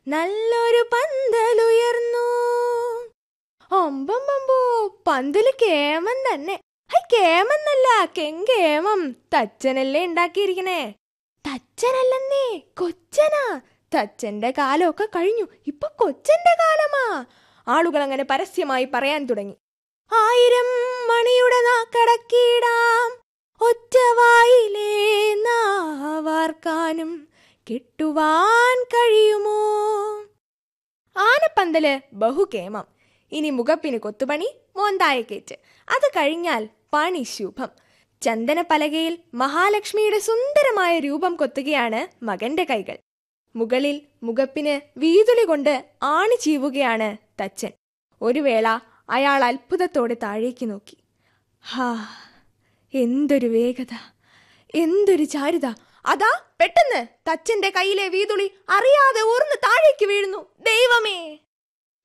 നല്ലൊരു പന്തലുയർന്നു ഒമ്പമ്പമ്പോ പന്തല് കേമൻ തന്നെ ഹൈ കേമെന്നല്ല കെങ്കേമം തച്ചനല്ലേ ഉണ്ടാക്കിയിരിക്കണേ തച്ചനല്ലെന്നേ കൊച്ചനാ തച്ചന്റെ കാലമൊക്കെ കഴിഞ്ഞു ഇപ്പൊ കൊച്ചന്റെ കാലമാ ആളുകൾ അങ്ങനെ പരസ്യമായി പറയാൻ തുടങ്ങി ആയിരം മണിയുടെ നാക്കടക്കിടാം ഒറ്റവായിലേ നാവാർക്കാനും കിട്ടുവാൻ കഴിയുമോ ആനപ്പന്തല് ബഹുകേമം ഇനി മുഖപ്പിന് കൊത്തുപണി മോന്തായക്കേറ്റ് അത് കഴിഞ്ഞാൽ പണി ശുഭം ചന്ദന പലകയിൽ മഹാലക്ഷ്മിയുടെ സുന്ദരമായ രൂപം കൊത്തുകയാണ് മകന്റെ കൈകൾ മുകളിൽ മുഖപ്പിന് വീതുളി കൊണ്ട് ആണി ചീവുകയാണ് തച്ചൻ ഒരു വേള അയാൾ അത്ഭുതത്തോടെ താഴേക്ക് നോക്കി ഹാ എന്തൊരു വേഗത എന്തൊരു ചാരുത അതാ പെട്ടെന്ന് തച്ചന്റെ കയ്യിലെ വീതുളി അറിയാതെ ഊർന്ന് താഴേക്ക് വീഴുന്നു